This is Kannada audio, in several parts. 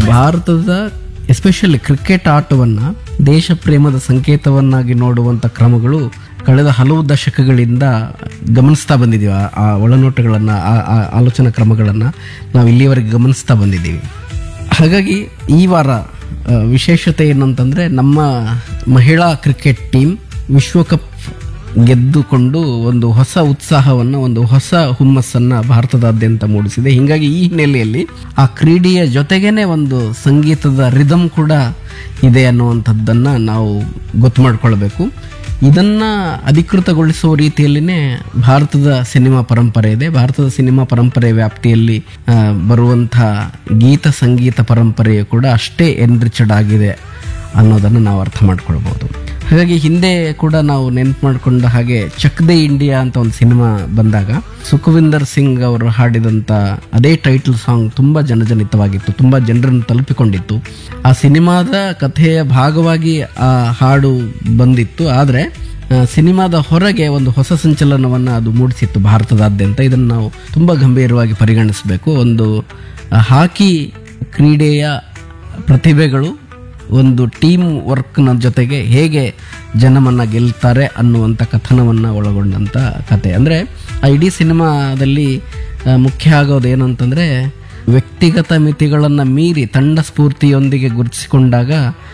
ಭಾರತದ ಎಸ್ಪೆಷಲಿ ಕ್ರಿಕೆಟ್ ಆಟವನ್ನು ದೇಶ ಪ್ರೇಮದ ಸಂಕೇತವನ್ನಾಗಿ ನೋಡುವಂಥ ಕ್ರಮಗಳು ಕಳೆದ ಹಲವು ದಶಕಗಳಿಂದ ಗಮನಿಸ್ತಾ ಬಂದಿದ್ದೀವಿ ಆ- ಆ ಒಳನೋಟಗಳನ್ನು ಆ ಆಲೋಚನಾ ಕ್ರಮಗಳನ್ನು ನಾವು ಇಲ್ಲಿಯವರೆಗೆ ಗಮನಿಸ್ತಾ ಬಂದಿದ್ದೀವಿ ಹಾಗಾಗಿ ಈ ವಾರ ಆ, ವಿಶೇಷತೆ ಏನಂತಂದರೆ ನಮ್ಮ ಮಹಿಳಾ ಕ್ರಿಕೆಟ್ ಟೀಮ್ ವಿಶ್ವಕಪ್ ಗೆದ್ದುಕೊಂಡು ಒಂದು ಹೊಸ ಉತ್ಸಾಹವನ್ನು ಒಂದು ಹೊಸ ಹುಮ್ಮಸ್ಸನ್ನು ಭಾರತದಾದ್ಯಂತ ಮೂಡಿಸಿದೆ ಹೀಗಾಗಿ ಈ ಹಿನ್ನೆಲೆಯಲ್ಲಿ ಆ ಕ್ರೀಡೆಯ ಜೊತೆಗೇನೆ ಒಂದು ಸಂಗೀತದ ರಿದಮ್ ಕೂಡ ಇದೆ ಅನ್ನುವಂಥದ್ದನ್ನು ನಾವು ಗೊತ್ತು ಮಾಡ್ಕೊಳ್ಬೇಕು ಇದನ್ನ ಅಧಿಕೃತಗೊಳಿಸುವ ರೀತಿಯಲ್ಲಿನೇ ಭಾರತದ ಸಿನಿಮಾ ಪರಂಪರೆ ಇದೆ ಭಾರತದ ಸಿನಿಮಾ ಪರಂಪರೆ ವ್ಯಾಪ್ತಿಯಲ್ಲಿ ಆ, ಬರುವಂಥ ಗೀತ ಸಂಗೀತ ಪರಂಪರೆಯು ಕೂಡ ಅಷ್ಟೇ ಎನ್ರಿಚಡ್ ಆಗಿದೆ ಅನ್ನೋದನ್ನು ನಾವು ಅರ್ಥ ಮಾಡ್ಕೊಳ್ಬೋದು ಹಾಗಾಗಿ ಹಿಂದೆ ಕೂಡ ನಾವು ನೆನ್ಪು ಮಾಡಿಕೊಂಡ ಹಾಗೆ ಚಕ್ ದೇ ಇಂಡಿಯಾ ಅಂತ ಒಂದು ಸಿನಿಮಾ ಬಂದಾಗ ಸುಖವಿಂದರ್ ಸಿಂಗ್ ಅವರು ಹಾಡಿದಂಥ ಅದೇ ಟೈಟಲ್ ಸಾಂಗ್ ತುಂಬ ಜನಜನಿತವಾಗಿತ್ತು ತುಂಬ ಜನರನ್ನು ತಲುಪಿಕೊಂಡಿತ್ತು ಆ ಸಿನಿಮಾದ ಕಥೆಯ ಭಾಗವಾಗಿ ಆ ಹಾಡು ಬಂದಿತ್ತು ಆದರೆ ಸಿನಿಮಾದ ಹೊರಗೆ ಒಂದು ಹೊಸ ಸಂಚಲನವನ್ನು ಅದು ಮೂಡಿಸಿತ್ತು ಭಾರತದಾದ್ಯಂತ ಇದನ್ನು ನಾವು ತುಂಬ ಗಂಭೀರವಾಗಿ ಪರಿಗಣಿಸಬೇಕು ಒಂದು ಆ, ಹಾಕಿ ಕ್ರೀಡೆಯ ಪ್ರತಿಭೆಗಳು ಒಂದು ಟೀಮ್ ವರ್ಕ್ನ ಜೊತೆಗೆ ಹೇಗೆ ಜನಮನ್ನ ಗೆಲ್ತಾರೆ ಅನ್ನುವಂಥ ಕಥನವನ್ನು ಒಳಗೊಂಡಂಥ ಕತೆ ಅಂದರೆ ಆ ಇಡೀ ಸಿನಿಮಾದಲ್ಲಿ ಆ, ಮುಖ್ಯ ಆಗೋದು ಏನಂತಂದರೆ ವ್ಯಕ್ತಿಗತ ಮಿತಿಗಳನ್ನು ಮೀರಿ ತಂಡ ಸ್ಫೂರ್ತಿಯೊಂದಿಗೆ ಗುರುತಿಸಿಕೊಂಡಾಗ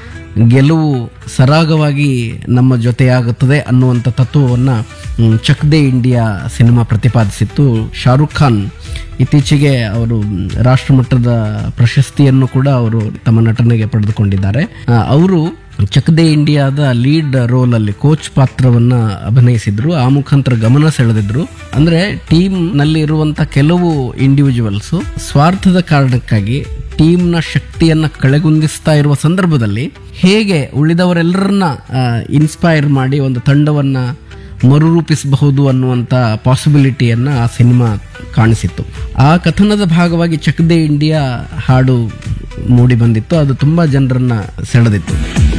ಗೆಲುವು ಸರಾಗವಾಗಿ ನಮ್ಮ ಜೊತೆಯಾಗುತ್ತದೆ ಅನ್ನುವಂಥ ತತ್ವವನ್ನು ಮ್, ಚಕ್ ದೇ ಇಂಡಿಯಾ ಸಿನಿಮಾ ಪ್ರತಿಪಾದಿಸಿತ್ತು ಶಾರುಖ್ ಖಾನ್ ಇತ್ತೀಚೆಗೆ ಅವರು ಮ್, ರಾಷ್ಟ್ರಮಟ್ಟದ ಪ್ರಶಸ್ತಿಯನ್ನು ಕೂಡ ಅವರು ತಮ್ಮ ನಟನೆಗೆ ಪಡೆದುಕೊಂಡಿದ್ದಾರೆ ಆ, ಅವರು ಚಕ್ ದೇ ಇಂಡಿಯಾದ ಲೀಡ್ ರೋಲ್ ಅಲ್ಲಿ ಕೋಚ್ ಪಾತ್ರವನ್ನ ಅಭಿನಯಿಸಿದ್ರು ಆ ಮುಖಾಂತರ ಗಮನ ಸೆಳೆದಿದ್ರು ಅಂದ್ರೆ ಟೀಮ್ ನಲ್ಲಿ ಇರುವಂತ ಕೆಲವು ಇಂಡಿವಿಜುವಲ್ಸ್ ಸ್ವಾರ್ಥದ ಕಾರಣಕ್ಕಾಗಿ ಟೀಮ್ನ ಶಕ್ತಿಯನ್ನ ಕಳೆಗುಂದಿಸ್ತಾ ಇರುವ ಸಂದರ್ಭದಲ್ಲಿ ಹೇಗೆ ಉಳಿದವರೆಲ್ಲರನ್ನ ಇನ್ಸ್ಪೈರ್ ಮಾಡಿ ಒಂದು ತಂಡವನ್ನ ಮರುರೂಪಿಸಬಹುದು ಅನ್ನುವಂಥ ಪಾಸಿಬಿಲಿಟಿಯನ್ನ ಆ ಸಿನಿಮಾ ಕಾಣಿಸಿತ್ತು ಆ ಕಥನದ ಭಾಗವಾಗಿ ಚಕ್ ದೇ ಇಂಡಿಯಾ ಹಾಡು ಮೂಡಿ ಬಂದಿತ್ತು ಅದು ತುಂಬಾ ಜನರನ್ನ ಸೆಳೆದಿತ್ತು